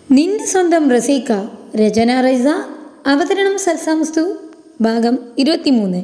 നിന്റെ സ്വന്തം റസീക്ക രചന റൈസ അവതരണം സൽസാമുസ്തു ഭാഗം ഇരുപത്തിമൂന്ന്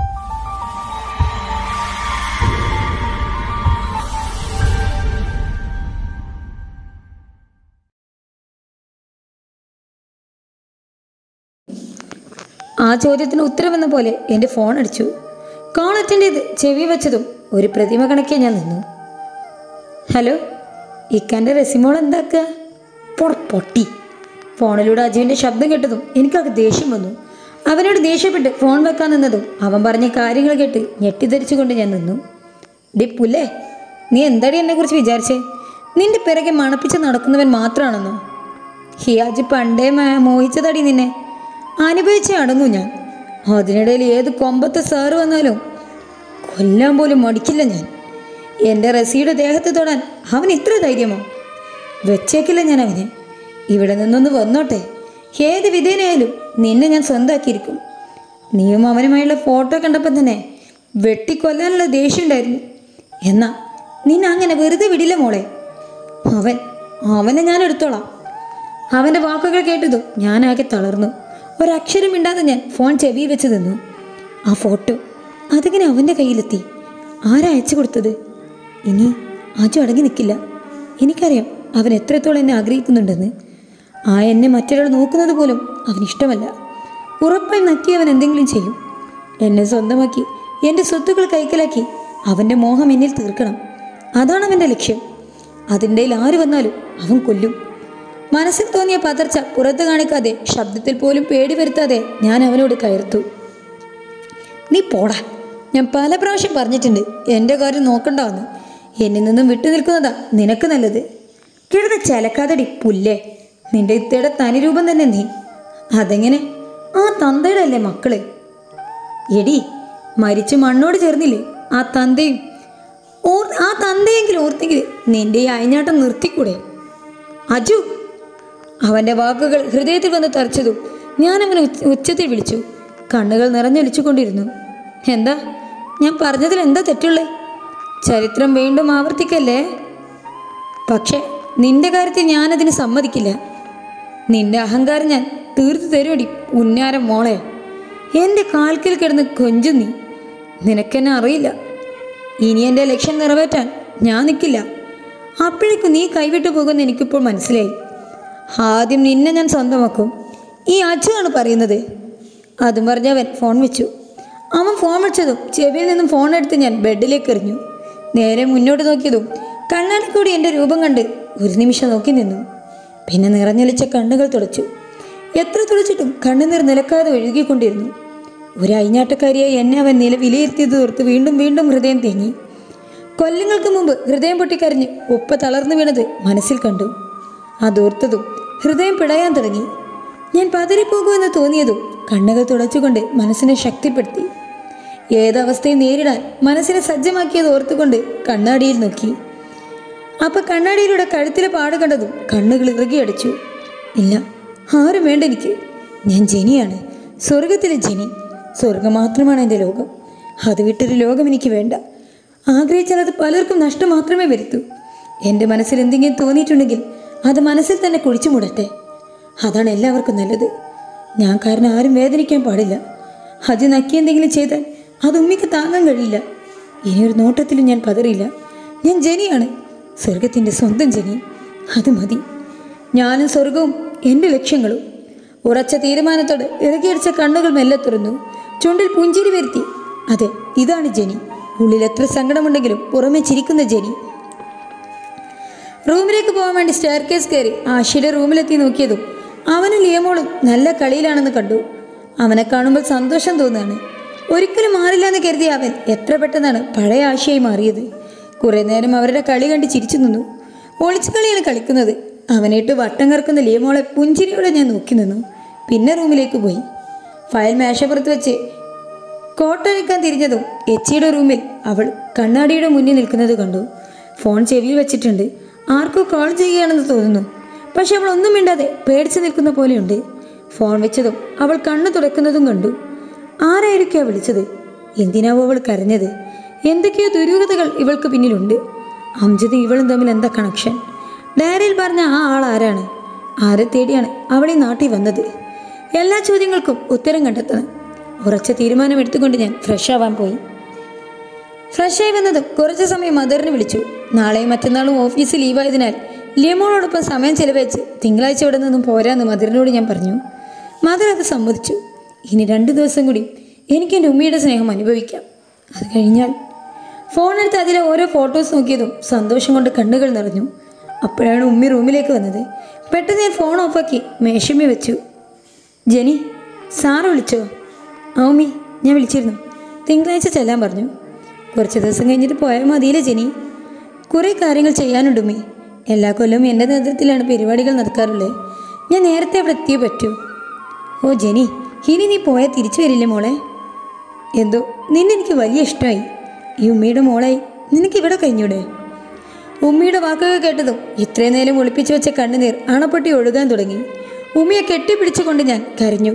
ആ ചോദ്യത്തിന് ഉത്തരവെന്ന പോലെ എൻ്റെ ഫോൺ അടിച്ചു കോൾ അറ്റൻഡ് ചെയ്ത് ചെവി വെച്ചതും ഒരു പ്രതിമ കണക്കെ ഞാൻ നിന്നു ഹലോ ഇക്കാൻ്റെ റെസിമോൾ എന്താക്കുക പൊട പൊട്ടി ഫോണിലൂടെ അജുവിൻ്റെ ശബ്ദം കേട്ടതും എനിക്കത് ദേഷ്യം വന്നു അവനോട് ദേഷ്യപ്പെട്ട് ഫോൺ വെക്കാൻ നിന്നതും അവൻ പറഞ്ഞ കാര്യങ്ങൾ കേട്ട് ഞെട്ടിദ്ധരിച്ചുകൊണ്ട് ഞാൻ നിന്നു ഡി പുല്ലേ നീ എന്താടി എന്നെക്കുറിച്ച് വിചാരിച്ചേ നിന്റെ പിറകെ മണപ്പിച്ച് നടക്കുന്നവൻ മാത്രമാണെന്നോ ഹിയാജ് പണ്ടേ മ- മോഹിച്ചതടി നിന്നെ അനുഭവിച്ചേ അടങ്ങൂ ഞാൻ അതിനിടയിൽ ഏത് കൊമ്പത്തെ സാറ് വന്നാലും കൊല്ലാൻ പോലും മടിക്കില്ല ഞാൻ എൻ്റെ റസിയുടെ ദേഹത്ത് തൊടാൻ അവൻ ഇത്ര ധൈര്യമോ വെച്ചേക്കില്ല ഞാൻ അവനെ ഇവിടെ നിന്നൊന്ന് വന്നോട്ടെ ഏത് വിധേനയായാലും നിന്നെ ഞാൻ സ്വന്തമാക്കിയിരിക്കും നീയും അവനുമായുള്ള ഫോട്ടോ കണ്ടപ്പോൾ തന്നെ വെട്ടിക്കൊല്ലാനുള്ള ദേഷ്യം ഉണ്ടായിരുന്നു എന്നാ നിന്നെ അങ്ങനെ വെറുതെ വിടില്ല മോളെ അവൻ അവനെ ഞാൻ എടുത്തോളാം അവൻ്റെ വാക്കുകൾ കേട്ടതും ഞാനാകെ തളർന്നു ഒരക്ഷരം മിണ്ടാതെ ഞാൻ ഫോൺ ചെവി വെച്ച് നിന്നു ആ ഫോട്ടോ അതിങ്ങനെ അവൻ്റെ കയ്യിലെത്തി ആരാ അയച്ചു കൊടുത്തത് ഇനി അജു അടങ്ങി നിൽക്കില്ല എനിക്കറിയാം അവൻ എത്രത്തോളം എന്നെ ആഗ്രഹിക്കുന്നുണ്ടെന്ന് ആ എന്നെ മറ്റൊരാൾ നോക്കുന്നത് പോലും അവന് ഇഷ്ടമല്ല ഉറപ്പായി നക്കി അവൻ എന്തെങ്കിലും ചെയ്യും എന്നെ സ്വന്തമാക്കി എൻ്റെ സ്വത്തുക്കൾ കൈക്കലാക്കി അവൻ്റെ മോഹം എന്നിൽ തീർക്കണം അതാണ് അവൻ്റെ ലക്ഷ്യം അതിൻ്റെ ആര് വന്നാലും അവൻ കൊല്ലും മനസ്സിൽ തോന്നിയ പതർച്ച പുറത്ത് കാണിക്കാതെ ശബ്ദത്തിൽ പോലും പേടി വരുത്താതെ ഞാൻ അവനോട് കയർത്തു നീ പോടാ ഞാൻ പല പ്രാവശ്യം പറഞ്ഞിട്ടുണ്ട് എൻ്റെ കാര്യം നോക്കണ്ടാവെന്ന് എന്നിൽ നിന്നും വിട്ടു നിൽക്കുന്നതാ നിനക്ക് നല്ലത് കിടന്ന് ചലക്കാതടി പുല്ലേ നിന്റെ ഇത്തയുടെ തനിരൂപം തന്നെ നീ അതെങ്ങനെ ആ തന്തയുടെ അല്ലേ മക്കള് എടി മരിച്ചു മണ്ണോട് ചേർന്നില്ലേ ആ തന്തയും ഓർ ആ തന്തയെങ്കിലും ഓർത്തെങ്കിൽ നിന്റെ ഈ അയഞ്ഞാട്ടം നിർത്തിക്കൂടെ അജു അവൻ്റെ വാക്കുകൾ ഹൃദയത്തിൽ വന്ന് തറച്ചതും ഞാൻ അവനെ ഉച്ച- ഉച്ചത്തിൽ വിളിച്ചു കണ്ണുകൾ നിറഞ്ഞൊലിച്ചുകൊണ്ടിരുന്നു എന്താ ഞാൻ പറഞ്ഞതിൽ എന്താ തെറ്റുള്ളേ ചരിത്രം വീണ്ടും ആവർത്തിക്കല്ലേ പക്ഷേ നിന്റെ കാര്യത്തിൽ ഞാനതിന് സമ്മതിക്കില്ല നിന്റെ അഹങ്കാരം ഞാൻ തീർത്തു തരുമടി ഉന്നാരം മോളെ എൻ്റെ കാൽക്കിൽ കിടന്ന് കൊഞ്ചും നീ നിനക്കെന്നെ അറിയില്ല ഇനി എൻ്റെ ലക്ഷ്യം നിറവേറ്റാൻ ഞാൻ നിൽക്കില്ല അപ്പോഴേക്കും നീ കൈവിട്ടു പോകുമെന്ന് എനിക്കിപ്പോൾ മനസ്സിലായി ആദ്യം നിന്നെ ഞാൻ സ്വന്തമാക്കും ഈ അച്ഛനാണ് പറയുന്നത് അതും പറഞ്ഞവൻ ഫോൺ വെച്ചു അവൻ ഫോൺ വെച്ചതും ചെവിയിൽ നിന്നും ഫോൺ എടുത്ത് ഞാൻ ബെഡിലേക്ക് എറിഞ്ഞു നേരെ മുന്നോട്ട് നോക്കിയതും കണ്ണാടി കൂടി എൻ്റെ രൂപം കണ്ട് ഒരു നിമിഷം നോക്കി നിന്നു പിന്നെ നിറഞ്ഞൊലിച്ച കണ്ണുകൾ തുടച്ചു എത്ര തുളച്ചിട്ടും കണ്ണുനീർ നിലക്കാതെ ഒഴുകിക്കൊണ്ടിരുന്നു ഒരു അയിഞ്ഞാട്ടക്കാരിയായി എന്നെ അവൻ നില വിലയിരുത്തിയത് ഓർത്ത് വീണ്ടും വീണ്ടും ഹൃദയം തേങ്ങി കൊല്ലങ്ങൾക്ക് മുമ്പ് ഹൃദയം പൊട്ടിക്കരഞ്ഞ് ഉപ്പ തളർന്നു വീണത് മനസ്സിൽ കണ്ടു അതോർത്തതും ഹൃദയം പിടയാൻ തുടങ്ങി ഞാൻ പതറിപ്പോകുമെന്ന് തോന്നിയതും കണ്ണുകൾ തുടച്ചുകൊണ്ട് മനസ്സിനെ ശക്തിപ്പെടുത്തി ഏതവസ്ഥയും നേരിടാൻ മനസ്സിനെ സജ്ജമാക്കിയത് ഓർത്തുകൊണ്ട് കണ്ണാടിയിൽ നോക്കി അപ്പൊ കണ്ണാടിയിലൂടെ കഴുത്തിലെ പാട് കണ്ടതും കണ്ണുകൾ ഇറുകിയടിച്ചു ഇല്ല ആരും വേണ്ട എനിക്ക് ഞാൻ ജനിയാണ് സ്വർഗത്തിലെ ജനി സ്വർഗം മാത്രമാണ് എൻ്റെ ലോകം അത് വിട്ടൊരു ലോകം എനിക്ക് വേണ്ട ആഗ്രഹിച്ചാൽ അത് പലർക്കും നഷ്ടം മാത്രമേ വരുത്തൂ എൻ്റെ മനസ്സിൽ എന്തെങ്കിലും തോന്നിയിട്ടുണ്ടെങ്കിൽ അത് മനസ്സിൽ തന്നെ കുഴിച്ചു മൂടട്ടെ അതാണ് എല്ലാവർക്കും നല്ലത് ഞാൻ കാരണം ആരും വേദനിക്കാൻ പാടില്ല അത് നക്കി എന്തെങ്കിലും ചെയ്താൽ അത് ഉമ്മിക്ക് താങ്ങാൻ കഴിയില്ല ഇനിയൊരു നോട്ടത്തിലും ഞാൻ പതറിയില്ല ഞാൻ ജനിയാണ് സ്വർഗത്തിൻ്റെ സ്വന്തം ജനി അത് മതി ഞാനും സ്വർഗവും എൻ്റെ ലക്ഷ്യങ്ങളും ഉറച്ച തീരുമാനത്തോട് ഇറകിയടിച്ച കണ്ണുകൾ മെല്ലെ തുറന്നു ചുണ്ടിൽ പുഞ്ചിരി വരുത്തി അതെ ഇതാണ് ജനി ഉള്ളിൽ എത്ര സങ്കടമുണ്ടെങ്കിലും പുറമെ ചിരിക്കുന്ന ജനി റൂമിലേക്ക് പോകാൻ വേണ്ടി സ്റ്റെയർ കേസ് കയറി ആഷിയുടെ റൂമിലെത്തി നോക്കിയതും അവനും ലിയമോളും നല്ല കളിയിലാണെന്ന് കണ്ടു അവനെ കാണുമ്പോൾ സന്തോഷം തോന്നുകയാണ് ഒരിക്കലും മാറില്ല എന്ന് കരുതിയ അവൻ എത്ര പെട്ടെന്നാണ് പഴയ ആശയായി മാറിയത് കുറേ നേരം അവരുടെ കളി കണ്ട് ചിരിച്ചു നിന്നു ഒളിച്ചു കളിയാണ് കളിക്കുന്നത് അവനിട്ട് വട്ടം കറക്കുന്ന ലിയമോളെ പുഞ്ചിരിയോടെ ഞാൻ നോക്കി നിന്നു പിന്നെ റൂമിലേക്ക് പോയി ഫയൽ മേശപ്പുറത്ത് വെച്ച് കോട്ടഴിക്കാൻ തിരിഞ്ഞതും എച്ചിയുടെ റൂമിൽ അവൾ കണ്ണാടിയുടെ മുന്നിൽ നിൽക്കുന്നത് കണ്ടു ഫോൺ ചെവിയിൽ വെച്ചിട്ടുണ്ട് ആർക്കോ കോൾ ചെയ്യുകയാണെന്ന് തോന്നുന്നു പക്ഷെ അവൾ ഒന്നും മിണ്ടാതെ പേടിച്ചു നിൽക്കുന്ന പോലെയുണ്ട് ഫോൺ വെച്ചതും അവൾ കണ്ണു തുടക്കുന്നതും കണ്ടു ആരായിരിക്കും വിളിച്ചത് എന്തിനാവോ അവൾ കരഞ്ഞത് എന്തൊക്കെയോ ദുരൂഹതകൾ ഇവൾക്ക് പിന്നിലുണ്ട് അംജദും ഇവളും തമ്മിൽ എന്താ കണക്ഷൻ ഡയറിയിൽ പറഞ്ഞ ആ ആൾ ആരാണ് ആരെ തേടിയാണ് അവൾ ഈ നാട്ടിൽ വന്നത് എല്ലാ ചോദ്യങ്ങൾക്കും ഉത്തരം കണ്ടെത്തണം ഉറച്ച തീരുമാനമെടുത്തുകൊണ്ട് ഞാൻ ഫ്രഷ് ആവാൻ പോയി ഫ്രഷായി വന്നതും കുറച്ച് സമയം മദറിനെ വിളിച്ചു നാളെയും മറ്റന്നാളും ഓഫീസ് ലീവായതിനാൽ ലിയമോളോടൊപ്പം സമയം ചെലവഴിച്ച് തിങ്കളാഴ്ച ഇവിടെ നിന്നും പോരാന്ന് മദറിനോട് ഞാൻ പറഞ്ഞു മദർ അത് സമ്മതിച്ചു ഇനി രണ്ട് ദിവസം കൂടി എനിക്ക് എൻ്റെ ഉമ്മയുടെ സ്നേഹം അനുഭവിക്കാം അത് കഴിഞ്ഞാൽ ഫോണെടുത്ത് അതിലെ ഓരോ ഫോട്ടോസ് നോക്കിയതും സന്തോഷം കൊണ്ട് കണ്ണുകൾ നിറഞ്ഞു അപ്പോഴാണ് ഉമ്മി റൂമിലേക്ക് വന്നത് പെട്ടെന്ന് ഞാൻ ഫോൺ ഓഫാക്കി മേശമേ വെച്ചു ജെനി സാറ് വിളിച്ചോ ആ ഉമ്മി ഞാൻ വിളിച്ചിരുന്നു തിങ്കളാഴ്ച ചെല്ലാൻ പറഞ്ഞു കുറച്ച് ദിവസം കഴിഞ്ഞിട്ട് പോയാൽ മതിയില്ലേ ജെനി കുറേ കാര്യങ്ങൾ ചെയ്യാനുണ്ട് ഉമ്മി എല്ലാ കൊല്ലവും എൻ്റെ നേതൃത്വത്തിലാണ് പരിപാടികൾ നടക്കാറുള്ളത് ഞാൻ നേരത്തെ അവിടെ എത്തിയേ പറ്റൂ ഓ ജെനി ഇനി നീ പോയാൽ തിരിച്ചു വരില്ലേ മോളെ എന്തോ നിന്നെ എനിക്ക് വലിയ ഇഷ്ടമായി ഈ ഉമ്മയുടെ മോളായി നിനക്ക് ഇവിടെ കഴിഞ്ഞൂടെ ഉമ്മയുടെ വാക്കുകൾ കേട്ടതും ഇത്രയും നേരം ഒളിപ്പിച്ചു വെച്ച കണ്ണുനീർ അണപ്പൊട്ടി ഒഴുകാൻ തുടങ്ങി ഉമ്മയെ കെട്ടിപ്പിടിച്ചുകൊണ്ട് ഞാൻ കരഞ്ഞു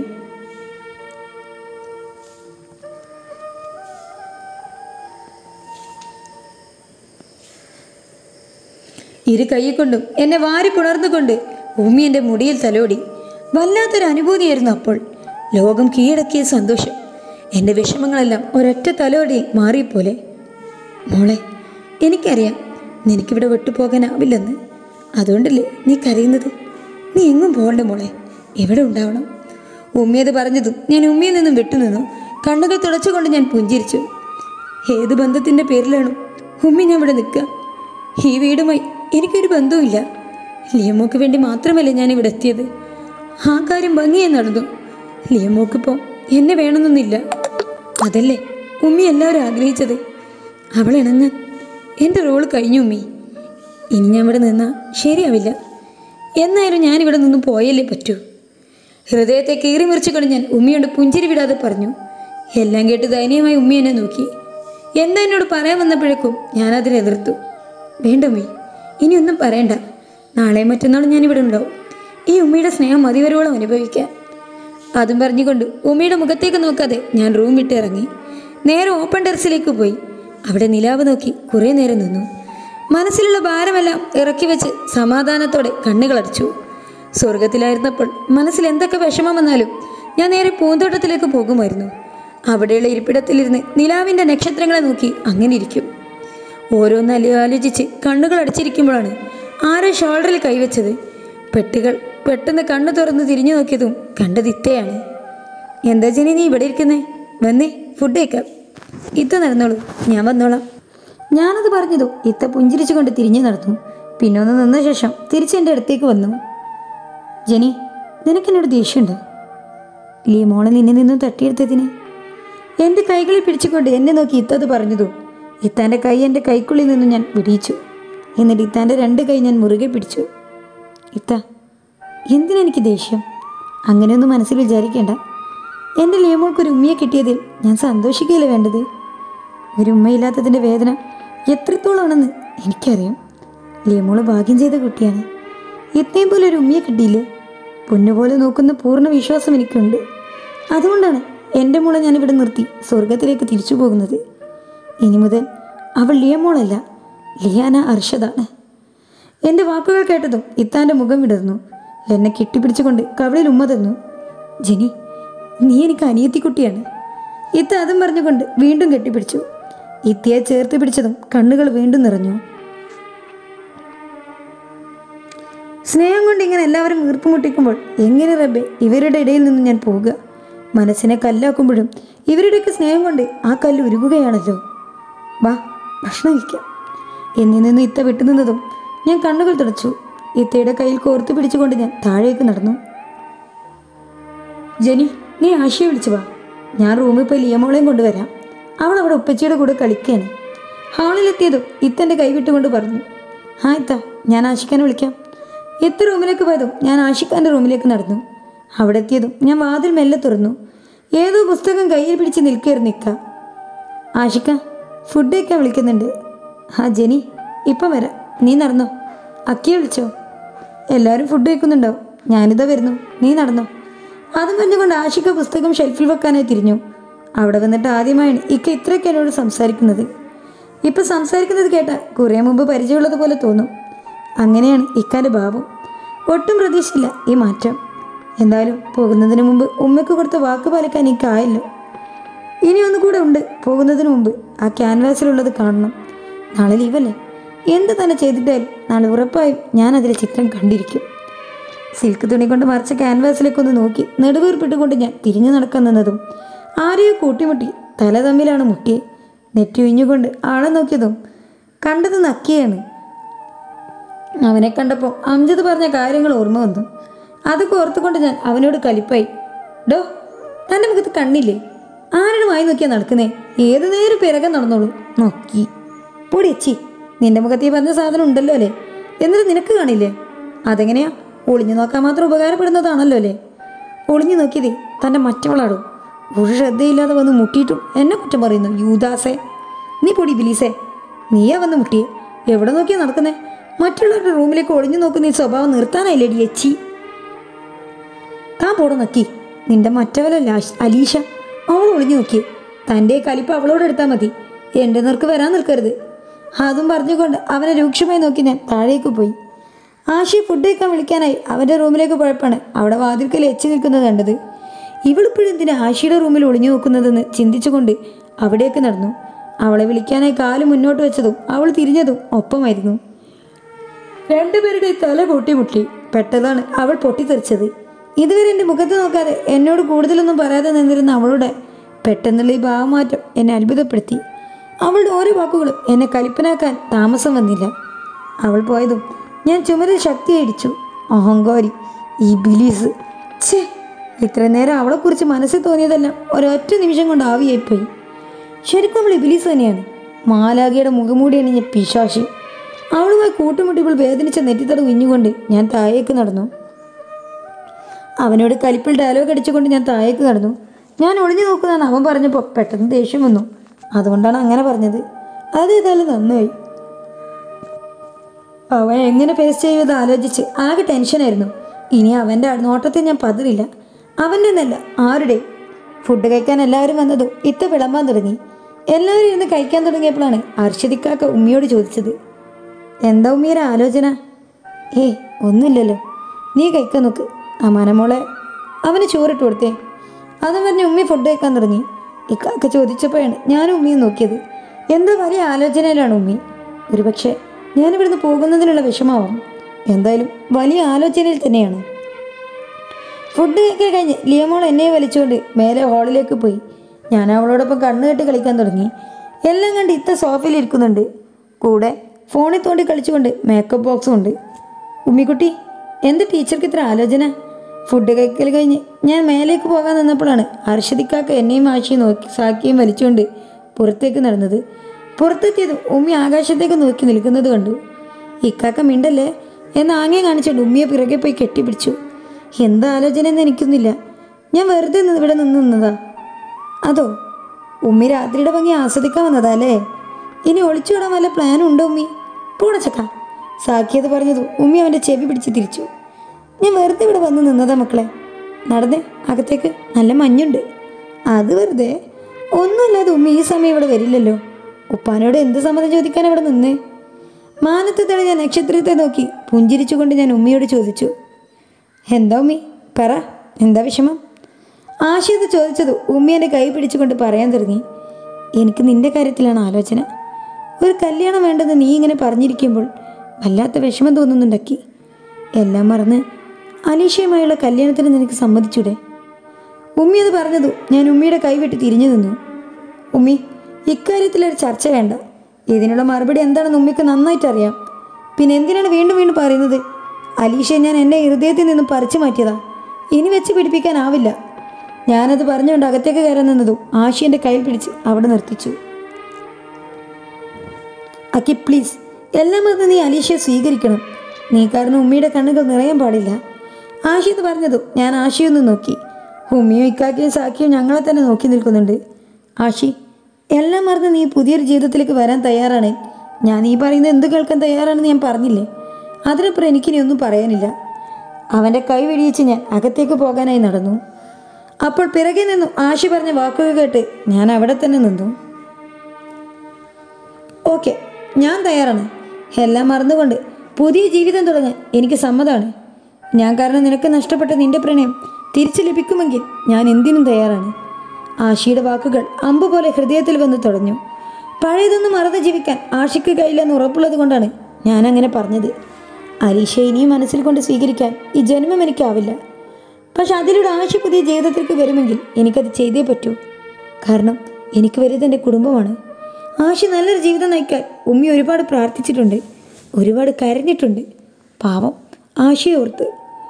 ഇരു കൈകൊണ്ടും എന്നെ വാരി പുണർന്നുകൊണ്ട് ഉമ്മി എൻ്റെ മുടിയിൽ തലോടി വല്ലാത്തൊരു അനുഭൂതിയായിരുന്നു അപ്പോൾ ലോകം കീഴടക്കിയ സന്തോഷം എൻ്റെ വിഷമങ്ങളെല്ലാം ഒരൊറ്റ തലോടിയിൽ മാറിയപ്പോലെ മോളെ എനിക്കറിയാം നിനക്കിവിടെ വിട്ടുപോകാനാവില്ലെന്ന് അതുകൊണ്ടല്ലേ നീ കരയുന്നത് നീ എങ്ങും പോകണ്ട മോളെ ഇവിടെ ഉണ്ടാവണം ഉമ്മിയത് പറഞ്ഞതും ഞാൻ ഉമ്മിയിൽ നിന്നും വിട്ടുനിന്നു കണ്ണുകൾ തുടച്ചുകൊണ്ട് ഞാൻ പുഞ്ചിരിച്ചു ഏത് ബന്ധത്തിൻ്റെ പേരിലാണോ ഉമ്മി ഞാൻ ഇവിടെ നിൽക്കുക ഈ വീടുമായി എനിക്കൊരു ബന്ധവുമില്ല ലിയമോക്ക് വേണ്ടി മാത്രമല്ലേ ഞാൻ ഇവിടെ എത്തിയത് ആ കാര്യം ഭംഗിയെ നടന്നു ലിയമോക്കിപ്പോൾ എന്നെ വേണമെന്നൊന്നുമില്ല അതല്ലേ ഉമ്മി എല്ലാവരും ആഗ്രഹിച്ചത് അവൾ ഇണങ്ങാൻ എൻ്റെ റോള് കഴിഞ്ഞു ഉമ്മി ഇനി ഞാൻ ഇവിടെ നിന്നാൽ ശരിയാവില്ല എന്നായാലും ഞാൻ ഇവിടെ നിന്ന് പോയല്ലേ പറ്റൂ ഹൃദയത്തെ കീറി മുറിച്ചുകൊണ്ട് ഞാൻ ഉമ്മിയോട് പുഞ്ചിരി വിടാതെ പറഞ്ഞു എല്ലാം കേട്ട് ദയനീയമായി ഉമ്മി എന്നെ നോക്കി എന്താ എന്നോട് പറയാൻ വന്നപ്പോഴേക്കും ഞാൻ അതിനെ എതിർത്തു വേണ്ട ഉമ്മി ഇനിയൊന്നും പറയണ്ട നാളെ മറ്റന്നാളും ഞാനിവിടെ ഉണ്ടാവും ഈ ഉമ്മയുടെ സ്നേഹം മതിവരോളം അനുഭവിക്കാൻ അതും പറഞ്ഞുകൊണ്ട് ഉമ്മയുടെ മുഖത്തേക്ക് നോക്കാതെ ഞാൻ റൂം വിട്ട് ഇറങ്ങി നേരെ ഓപ്പൺ ടെറസിലേക്ക് പോയി അവിടെ നിലാവ് നോക്കി കുറേ നേരം നിന്നു മനസ്സിലുള്ള ഭാരമെല്ലാം ഇറക്കി വെച്ച് സമാധാനത്തോടെ കണ്ണുകളടച്ചു സ്വർഗത്തിലായിരുന്നപ്പോൾ മനസ്സിൽ എന്തൊക്കെ വിഷമം വന്നാലും ഞാൻ നേരെ പൂന്തോട്ടത്തിലേക്ക് പോകുമായിരുന്നു അവിടെയുള്ള ഇരിപ്പിടത്തിലിരുന്ന് നിലാവിൻ്റെ നക്ഷത്രങ്ങളെ നോക്കി അങ്ങനെ ഇരിക്കും ഓരോന്ന് ആലോചിച്ച് കണ്ണുകൾ അടച്ചിരിക്കുമ്പോഴാണ് ആരോ ഷോൾഡറിൽ കൈവച്ചത് പെട്ടുകൾ പെട്ടെന്ന് കണ്ണു തുറന്ന് തിരിഞ്ഞു നോക്കിയതും കണ്ടത് ഇത്തയാണ് എന്താ ജനി നീ ഇവിടെ ഇരിക്കുന്നേ വന്നേ ഫുഡ് കഴിക്കാം ഇത്ത നടന്നോളൂ ഞാൻ വന്നോളാം ഞാനത് പറഞ്ഞതും ഇത്ത പുഞ്ചിരിച്ചുകൊണ്ട് തിരിഞ്ഞു നടന്നു പിന്നെ ഒന്ന് നിന്ന ശേഷം തിരിച്ച് എൻ്റെ അടുത്തേക്ക് വന്നു ജനി നിനക്കെന്നോട് ദേഷ്യമുണ്ടോ ലീമോളെ നിന്നെ നിന്നും തട്ടിയെടുത്തതിന് എൻ്റെ കൈകളിൽ പിടിച്ചുകൊണ്ട് എന്നെ നോക്കി ഇത്തത് പറഞ്ഞതു ഇത്താൻ്റെ കൈ എൻ്റെ കൈക്കുള്ളിൽ നിന്നും ഞാൻ വിടിയിച്ചു എന്നിട്ട് ഇത്താൻ്റെ രണ്ട് കൈ ഞാൻ മുറുകെ പിടിച്ചു ഇത്ത എന്തിനെനിക്ക് ദേഷ്യം അങ്ങനെയൊന്നും മനസ്സിൽ വിചാരിക്കേണ്ട എൻ്റെ ലിയമോൾക്കൊരു ഉമ്മയെ കിട്ടിയതിൽ ഞാൻ സന്തോഷിക്കുകയല്ലേ വേണ്ടത് ഒരു ഉമ്മയില്ലാത്തതിൻ്റെ വേദന എത്രത്തോളമാണെന്ന് എനിക്കറിയാം ലിയമോള് ഭാഗ്യം ചെയ്ത കുട്ടിയാണ് ഇത്രയും പോലെ ഒരു ഉമ്മയെ കിട്ടിയില്ലേ പൊന്നുപോലെ നോക്കുന്ന പൂർണ്ണ വിശ്വാസം എനിക്കുണ്ട് അതുകൊണ്ടാണ് എൻ്റെ മോളെ ഞാനിവിടെ നിർത്തി സ്വർഗത്തിലേക്ക് തിരിച്ചു പോകുന്നത് ഇനി മുതൽ അവൾ ലിയമോളല്ല ലിയാന അർഷദാണ് എൻ്റെ വാക്കുകൾ കേട്ടതും ഇത്താൻ്റെ മുഖം വിടർന്നു എന്നെ കെട്ടിപ്പിടിച്ചുകൊണ്ട് കവളിൽ ഉമ്മ തന്നു ജെനി നീ എനിക്ക് അനിയത്തിക്കുട്ടിയാണ് ഇത്ത അതും പറഞ്ഞുകൊണ്ട് വീണ്ടും കെട്ടിപ്പിടിച്ചു ഇത്തിയെ ചേർത്ത് പിടിച്ചതും കണ്ണുകൾ വീണ്ടും നിറഞ്ഞു സ്നേഹം കൊണ്ട് ഇങ്ങനെ എല്ലാവരും വീർപ്പുമുട്ടിക്കുമ്പോൾ എങ്ങനെ റബ്ബെ ഇവരുടെ ഇടയിൽ നിന്ന് ഞാൻ പോവുക മനസ്സിനെ കല്ലാക്കുമ്പോഴും ഇവരുടെയൊക്കെ സ്നേഹം കൊണ്ട് ആ കല്ല് ഉരുകുകയാണല്ലോ വാ ഭക്ഷണം കഴിക്കാം എന്നിൽ നിന്ന് ഇത്ത വിട്ടുനിന്നതും ഞാൻ കണ്ണുകൾ തുടച്ചു ഇത്തയുടെ കയ്യിൽ കോർത്തു പിടിച്ചുകൊണ്ട് ഞാൻ താഴേക്ക് നടന്നു ജനി നീ ആശയെ വിളിച്ചു വാ ഞാൻ റൂമിൽ പോയി ലിയമോളെയും കൊണ്ടുവരാം അവൾ അവിടെ ഉപ്പച്ചിയുടെ കൂടെ കളിക്കുകയാണ് ഹാളിലെത്തിയതും ഇത്തൻ്റെ കൈവിട്ടുകൊണ്ട് പറഞ്ഞു ആ ഇത്ത ഞാൻ ആശിക്കാനെ വിളിക്കാം എത്ത് റൂമിലേക്ക് പോയതും ഞാൻ ആഷിഖാൻ്റെ റൂമിലേക്ക് നടന്നു അവിടെ എത്തിയതും ഞാൻ വാതിൽ മെല്ലെ തുറന്നു ഏതോ പുസ്തകം കയ്യിൽ പിടിച്ച് നിൽക്കുകയായിരുന്നു ഇക്ക ആഷിക്ക ഫുഡ് കഴിക്കാൻ വിളിക്കുന്നുണ്ട് ആ ജെനി ഇപ്പം വരാം നീ നടന്നോ അക്കിയെ വിളിച്ചോ എല്ലാവരും ഫുഡ് കഴിക്കുന്നുണ്ടാവും ഞാനിതാ വരുന്നു നീ നടന്നോ അതും പറഞ്ഞുകൊണ്ട് ആഷിക്ക പുസ്തകം ഷെൽഫിൽ വെക്കാനായി തിരിഞ്ഞു അവിടെ വന്നിട്ട് ആദ്യമായാണ് ഇക്ക ഇത്രയൊക്കെ എന്നോട് സംസാരിക്കുന്നത് ഇപ്പം സംസാരിക്കുന്നത് കേട്ട കുറേ മുമ്പ് പരിചയമുള്ളത് പോലെ തോന്നും അങ്ങനെയാണ് ഇക്കാൻ്റെ ഭാവം ഒട്ടും പ്രതീക്ഷയില്ല ഈ മാറ്റം എന്തായാലും പോകുന്നതിന് മുമ്പ് ഉമ്മയ്ക്ക് കൊടുത്ത വാക്ക് പാലിക്കാൻ എനിക്കായല്ലോ ഇനി ഒന്നുകൂടെ ഉണ്ട് പോകുന്നതിന് മുമ്പ് ആ ക്യാൻവാസിലുള്ളത് കാണണം നാളെ ലീവല്ലേ എന്ത് തന്നെ ചെയ്തിട്ടായാലും നാളെ ഉറപ്പായും ഞാൻ അതിലെ ചിത്രം കണ്ടിരിക്കും സിൽക്ക് തുണി കൊണ്ട് മറച്ച ക്യാൻവാസിലേക്ക് ഒന്ന് നോക്കി നെടുവീർപ്പിട്ടുകൊണ്ട് ഞാൻ തിരിഞ്ഞു നടക്കാൻ നിന്നതും ആരെയോ കൂട്ടിമുട്ടി തല തമ്മിലാണ് മുട്ടിയെ നെറ്റി ഒഴിഞ്ഞുകൊണ്ട് ആളെ നോക്കിയതും കണ്ടത് നക്കിയാണ് അവനെ കണ്ടപ്പോൾ അംജദ് പറഞ്ഞ കാര്യങ്ങൾ ഓർമ്മ വന്നു അതൊക്കെ ഓർത്തുകൊണ്ട് ഞാൻ അവനോട് കലിപ്പായി ഡോ തൻ്റെ മുഖത്ത് കണ്ണില്ലേ ആരുടെ വായി നോക്കിയാ നടക്കുന്നേ ഏത് നേരം പിറകെ നടന്നോളൂ നോക്കി പൊടിയച്ചി നിന്റെ മുഖത്ത് ഈ പറഞ്ഞ സാധനം ഉണ്ടല്ലോ അല്ലേ എന്നിട്ട് നിനക്ക് കാണില്ലേ അതെങ്ങനെയാ ഒളിഞ്ഞു നോക്കാൻ മാത്രം ഉപകാരപ്പെടുന്നതാണല്ലോ അല്ലേ ഒളിഞ്ഞു നോക്കിയതേ തൻ്റെ മറ്റവളാടോ ഒരു ശ്രദ്ധയില്ലാതെ വന്ന് മുട്ടിയിട്ടും എന്നെ കുറ്റം പറയുന്നു യൂദാസേ നീ പൊടി ബിലീസേ നീയാ വന്ന് മുട്ടിയേ എവിടെ നോക്കിയാ നടക്കുന്നേ മറ്റുള്ളവരുടെ റൂമിലേക്ക് ഒളിഞ്ഞു നോക്കുന്ന ഈ സ്വഭാവം നിർത്താനായില്ലേടി എച്ചി താൻ പോടെ നോക്കി നിന്റെ മറ്റവലല്ല ആശ്- അലീഷ അവൾ ഒളിഞ്ഞു നോക്കി തൻ്റെ കലിപ്പ് അവളോട് എടുത്താൽ മതി എൻ്റെ നേർക്ക് വരാൻ നിൽക്കരുത് അതും പറഞ്ഞുകൊണ്ട് അവനെ രൂക്ഷമായി നോക്കി ഞാൻ താഴേക്ക് പോയി ആശി ഫുഡ് കഴിക്കാൻ വിളിക്കാനായി അവൻ്റെ റൂമിലേക്ക് പോയപ്പോഴാണ് അവിടെ വാതിൽക്കൽ എച്ചി നിൽക്കുന്നത് കണ്ടത് ഇവളിപ്പോഴും എന്തിനാ ആഷിയുടെ റൂമിൽ ഒളിഞ്ഞു നോക്കുന്നതെന്ന് ചിന്തിച്ചുകൊണ്ട് അവിടേക്ക് നടന്നു അവളെ വിളിക്കാനായി കാല് മുന്നോട്ട് വെച്ചതും അവൾ തിരിഞ്ഞതും ഒപ്പമായിരുന്നു രണ്ടുപേരുടെ തല പൊട്ടിമുട്ടി പെട്ടതാണ് അവൾ പൊട്ടിത്തെറിച്ചത് ഇതുവരെ എൻ്റെ മുഖത്ത് നോക്കാതെ എന്നോട് കൂടുതലൊന്നും പറയാതെ നിന്നിരുന്ന അവളുടെ പെട്ടെന്നുള്ള ഈ ഭാവമാറ്റം എന്നെ അത്ഭുതപ്പെടുത്തി അവളുടെ ഓരോ വാക്കുകളും എന്നെ കലിപ്പനാക്കാൻ താമസം വന്നില്ല അവൾ പോയതും ഞാൻ ചുമരിൽ ശക്തി അടിച്ചു അഹങ്കാരി ഈ ബിലീസ് ഛേ ഇത്ര നേരം അവളെക്കുറിച്ച് മനസ്സിൽ തോന്നിയതെല്ലാം ഒരൊറ്റ നിമിഷം കൊണ്ട് ആവിയായിപ്പോയി ശരിക്കും അവൾ ഇബിലീസ് തന്നെയാണ് മാലാഖയുടെ മുഖമൂടി അണിഞ്ഞ പിശാശി അവളുമായി കൂട്ടുമുട്ടിപ്പോൾ വേദനിച്ച നെറ്റിത്തട ഉഞ്ഞുകൊണ്ട് ഞാൻ താഴേക്ക് നടന്നു അവനോട് കലിപ്പിൽ ഡയലോഗ് അടിച്ചുകൊണ്ട് ഞാൻ താഴേക്ക് നടന്നു ഞാൻ ഒളിഞ്ഞു നോക്കുന്നതാണ് അവൻ പറഞ്ഞപ്പോൾ പെട്ടെന്ന് ദേഷ്യം വന്നു അതുകൊണ്ടാണ് അങ്ങനെ പറഞ്ഞത് അത് ഏതായാലും നന്നായി അവൻ എങ്ങനെ ഫേസ് ചെയ്യുമെന്ന് ആലോചിച്ച് ആകെ ടെൻഷനായിരുന്നു ഇനി അവൻ്റെ നോട്ടത്തിൽ ഞാൻ പതിരില്ല അവൻ്റെ എന്നല്ല ആരുടെ ഫുഡ് കഴിക്കാൻ എല്ലാവരും വന്നതും ഇത്ത വിളമ്പാൻ തുടങ്ങി എല്ലാവരും ഇരുന്ന് കഴിക്കാൻ തുടങ്ങിയപ്പോഴാണ് അർഷദിക്കാക്ക ഉമ്മിയോട് ചോദിച്ചത് എന്താ ഉമ്മിയുടെ ആലോചന ഏയ് ഒന്നുമില്ലല്ലോ നീ കഴിക്കാൻ നോക്ക് അമാനമോളെ അവന് ചോറിട്ട് കൊടുത്തേ അതും പറഞ്ഞ് ഉമ്മി ഫുഡ് കഴിക്കാൻ തുടങ്ങി ഇക്കാക്ക ചോദിച്ചപ്പോഴാണ് ഞാനും ഉമ്മിയും നോക്കിയത് എന്തോ വലിയ ആലോചനയിലാണ് ഉമ്മി ഒരുപക്ഷെ ഞാനിവിടുന്ന് പോകുന്നതിനുള്ള വിഷമാവും എന്തായാലും വലിയ ആലോചനയിൽ തന്നെയാണ് ഫുഡ് കഴിക്കാൻ കഴിഞ്ഞ് ലിയമോൾ എന്നെ വലിച്ചുകൊണ്ട് മേലെ ഹാളിലേക്ക് പോയി ഞാൻ അവളോടൊപ്പം കണ്ണു കെട്ടി കളിക്കാൻ തുടങ്ങി എല്ലാം കണ്ട് ഇത്ത സോഫയിൽ ഇരിക്കുന്നുണ്ട് കൂടെ ഫോണിൽ തോണ്ടി കളിച്ചുകൊണ്ട് മേക്കപ്പ് ബോക്സും ഉണ്ട് ഉമ്മിക്കുട്ടി എന്ത് ടീച്ചർക്ക് ഇത്ര ആലോചന ഫുഡ് കഴിക്കൽ കഴിഞ്ഞ് ഞാൻ മേലേക്ക് പോകാൻ നിന്നപ്പോഴാണ് അർഷദിക്കാക്ക എന്നെയും ആശയും നോക്കി സാക്കിയും വലിച്ചുകൊണ്ട് പുറത്തേക്ക് നടന്നത് പുറത്തെത്തിയതും ഉമ്മി ആകാശത്തേക്ക് നോക്കി നിൽക്കുന്നത് കണ്ടു ഇക്കാക്ക മിണ്ടല്ലേ എന്ന് ആംഗ്യം കാണിച്ചുകൊണ്ട് ഉമ്മിയെ പിറകെ പോയി കെട്ടിപ്പിടിച്ചു എന്താ ആലോചന എന്ന് എനിക്കൊന്നില്ല ഞാൻ വെറുതെ നിന്ന് ഇവിടെ നിന്ന് നിന്നതാ അതോ ഉമ്മി രാത്രിയുടെ ഭംഗി ആസ്വദിക്കാൻ വന്നതാ അല്ലേ ഇനി ഒളിച്ചുവിടാൻ വല്ല പ്ലാനും ഉണ്ടോ ഉമ്മി പോണ ചക്ക സാക്കിയത് പറഞ്ഞതു ഉമ്മി അവൻ്റെ ചെവി പിടിച്ച് തിരിച്ചു ഞാൻ വെറുതെ ഇവിടെ വന്ന് നിന്നതാ മക്കളെ നടന്നേ അകത്തേക്ക് നല്ല മഞ്ഞുണ്ട് അത് വെറുതെ ഒന്നുമില്ലാതെ ഉമ്മി ഈ സമയം ഇവിടെ വരില്ലല്ലോ ഉപ്പാനോട് എന്ത് സമ്മതം ചോദിക്കാൻ അവിടെ നിന്നേ മാനത്ത് തെളിഞ്ഞ നക്ഷത്രത്തെ നോക്കി പുഞ്ചിരിച്ചുകൊണ്ട് ഞാൻ ഉമ്മിയോട് ചോദിച്ചു എന്താ ഉമ്മി പറ എന്താ വിഷമം ആശയത് ചോദിച്ചത് ഉമ്മി എൻ്റെ കൈ പിടിച്ചുകൊണ്ട് പറയാൻ തുടങ്ങി എനിക്ക് നിന്റെ കാര്യത്തിലാണ് ആലോചന ഒരു കല്യാണം വേണ്ടെന്ന് നീ ഇങ്ങനെ പറഞ്ഞിരിക്കുമ്പോൾ വല്ലാത്ത വിഷമം തോന്നുന്നുണ്ടക്കി എല്ലാം മറന്ന് അലീഷയുമായുള്ള കല്യാണത്തിന് നിനക്ക് സമ്മതിച്ചൂടെ ഉമ്മി അത് പറഞ്ഞതു ഞാൻ ഉമ്മിയുടെ കൈ വിട്ട് തിരിഞ്ഞു നിന്നു ഉമ്മി ഇക്കാര്യത്തിലൊരു ചർച്ച വേണ്ട ഇതിനുള്ള മറുപടി എന്താണെന്ന് ഉമ്മിക്ക് നന്നായിട്ട് അറിയാം പിന്നെ എന്തിനാണ് വീണ്ടും വീണ്ടും പറയുന്നത് അലീഷയെ ഞാൻ എൻ്റെ ഹൃദയത്തിൽ നിന്നും പറിച്ചു മാറ്റിയതാ ഇനി വെച്ച് പിടിപ്പിക്കാനാവില്ല ഞാനത് പറഞ്ഞുകൊണ്ട് അകത്തേക്ക് കയറാൻ നിന്നതും ആശി എൻ്റെ കയ്യിൽ പിടിച്ച് അവിടെ നിർത്തിച്ചു അക്കി പ്ലീസ് എല്ലാം മറന്ന് നീ അലീഷയെ സ്വീകരിക്കണം നീ കാരണം ഉമ്മിയുടെ കണ്ണുകൾ നിറയാൻ പാടില്ല ആഷി എന്ന് പറഞ്ഞതും ഞാൻ ആഷിയൊന്ന് നോക്കി ഉമ്മിയും ഇക്കാക്കിയും സാക്കിയും ഞങ്ങളെ തന്നെ നോക്കി നിൽക്കുന്നുണ്ട് ആഷി എല്ലാം മറന്ന് നീ പുതിയൊരു ജീവിതത്തിലേക്ക് വരാൻ തയ്യാറാണ് ഞാൻ ഈ പറയുന്നത് എന്ത് കേൾക്കാൻ തയ്യാറാണെന്ന് ഞാൻ പറഞ്ഞില്ലേ അതിനപ്പുറം എനിക്കിനി ഒന്നും പറയാനില്ല അവൻ്റെ കൈ വെടിയിച്ച് ഞാൻ അകത്തേക്ക് പോകാനായി നടന്നു അപ്പോൾ പിറകെ നിന്നും ആഷി പറഞ്ഞ വാക്കുകൾ കേട്ട് ഞാൻ അവിടെ തന്നെ നിന്നു ഓക്കെ ഞാൻ തയ്യാറാണ് എല്ലാം മറന്നുകൊണ്ട് പുതിയ ജീവിതം തുടങ്ങാൻ എനിക്ക് സമ്മതമാണ് ഞാൻ കാരണം നിനക്ക് നഷ്ടപ്പെട്ട നിന്റെ പ്രണയം തിരിച്ചു ലഭിക്കുമെങ്കിൽ ഞാൻ എന്തിനും തയ്യാറാണ് ആഷിയുടെ വാക്കുകൾ അമ്പ് പോലെ ഹൃദയത്തിൽ വന്ന് തുടഞ്ഞു പഴയതൊന്നും മറന്ന് ജീവിക്കാൻ ആഷിക്ക് കഴിയില്ലെന്ന് ഉറപ്പുള്ളത് കൊണ്ടാണ് ഞാൻ അങ്ങനെ പറഞ്ഞത് അലീഷ ഇനിയും മനസ്സിൽ കൊണ്ട് സ്വീകരിക്കാൻ ഈ ജന്മം എനിക്കാവില്ല പക്ഷെ അതിലൂടെ ആശി പുതിയ ജീവിതത്തിലേക്ക് വരുമെങ്കിൽ എനിക്കത് ചെയ്തേ പറ്റൂ കാരണം എനിക്ക് വലുത് എൻ്റെ കുടുംബമാണ് ആശി നല്ലൊരു ജീവിതം നയിക്കാൻ ഉമ്മി ഒരുപാട് പ്രാർത്ഥിച്ചിട്ടുണ്ട് ഒരുപാട് കരഞ്ഞിട്ടുണ്ട് പാവം ആശയെ ഓർത്ത്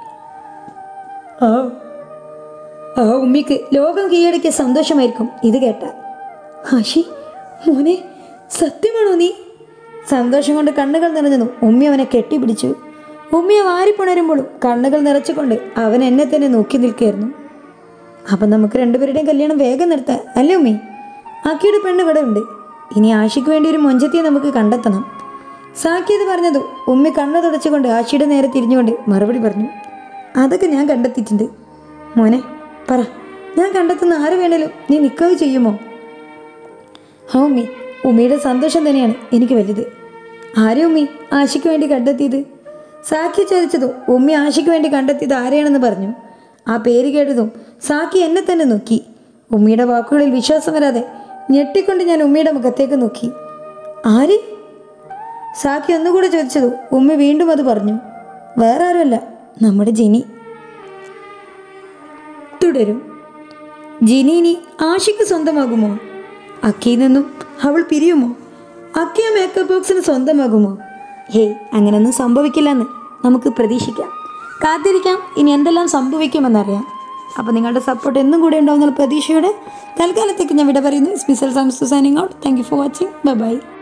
ആ ആ ഉമ്മിക്ക് ലോകം കീഴടക്കിയ സന്തോഷമായിരിക്കും ഇത് കേട്ടാൽ ആശി മോനെ സത്യമാണോ നീ സന്തോഷം കൊണ്ട് കണ്ണുകൾ നിറഞ്ഞു ഉമ്മി അവനെ കെട്ടിപ്പിടിച്ചു ഉമ്മിയെ വാരിപ്പുണരുമ്പോഴും കണ്ണുകൾ നിറച്ചുകൊണ്ട് അവൻ എന്നെ തന്നെ നോക്കി നിൽക്കുകയായിരുന്നു അപ്പം നമുക്ക് രണ്ടുപേരുടെയും കല്യാണം വേഗം നിർത്താം അല്ലേ ഉമ്മി അക്കിയുടെ പെണ്ണ് ഇവിടെ ഉണ്ട് ഇനി ആഷിക്ക് വേണ്ടി ഒരു മൊഞ്ചത്തിയെ നമുക്ക് കണ്ടെത്തണം സാക്കിയത് പറഞ്ഞതു ഉമ്മി കണ്ണു തുടച്ചുകൊണ്ട് ആഷിയുടെ നേരെ തിരിഞ്ഞുകൊണ്ട് മറുപടി പറഞ്ഞു അതൊക്കെ ഞാൻ കണ്ടെത്തിയിട്ടുണ്ട് മോനെ പറ ഞാൻ കണ്ടെത്തുന്ന ആര് വേണേലും നീ നിൽക്കുക ചെയ്യുമോ ആ ഉമ്മി ഉമ്മിയുടെ സന്തോഷം തന്നെയാണ് എനിക്ക് വലുത് ആരെ ഉമ്മി ആശയ്ക്ക് വേണ്ടി കണ്ടെത്തിയത് സാക്കി ചോദിച്ചതും ഉമ്മി ആശയ്ക്ക് വേണ്ടി കണ്ടെത്തിയത് ആരെയാണെന്ന് പറഞ്ഞു ആ പേര് കേട്ടതും സാക്കി എന്നെ തന്നെ നോക്കി ഉമ്മിയുടെ വാക്കുകളിൽ വിശ്വാസം വരാതെ ഞെട്ടിക്കൊണ്ട് ഞാൻ ഉമ്മിയുടെ മുഖത്തേക്ക് നോക്കി ആര് സാക്കി ഒന്നുകൂടെ ചോദിച്ചതു ഉമ്മി വീണ്ടും അത് പറഞ്ഞു വേറെ ആരുമല്ല നമ്മുടെ ജിനി തുടരും ജിനി ഇനി ആഷിക്ക് സ്വന്തമാകുമോ അക്കിയിൽ നിന്നും അവൾ പിരിയുമോ അക്കിയ മേക്കപ്പ് ബോക്സിന് സ്വന്തമാകുമോ ഹേയ് അങ്ങനെയൊന്നും സംഭവിക്കില്ലെന്ന് നമുക്ക് പ്രതീക്ഷിക്കാം കാത്തിരിക്കാം ഇനി എന്തെല്ലാം സംഭവിക്കുമെന്നറിയാം അപ്പോൾ നിങ്ങളുടെ സപ്പോർട്ട് എന്നും കൂടെ ഉണ്ടാവുന്ന പ്രതീക്ഷയോടെ തൽക്കാലത്തേക്ക് ഞാൻ വിട പറയുന്നു special Sam's signing out thank you for watching bye by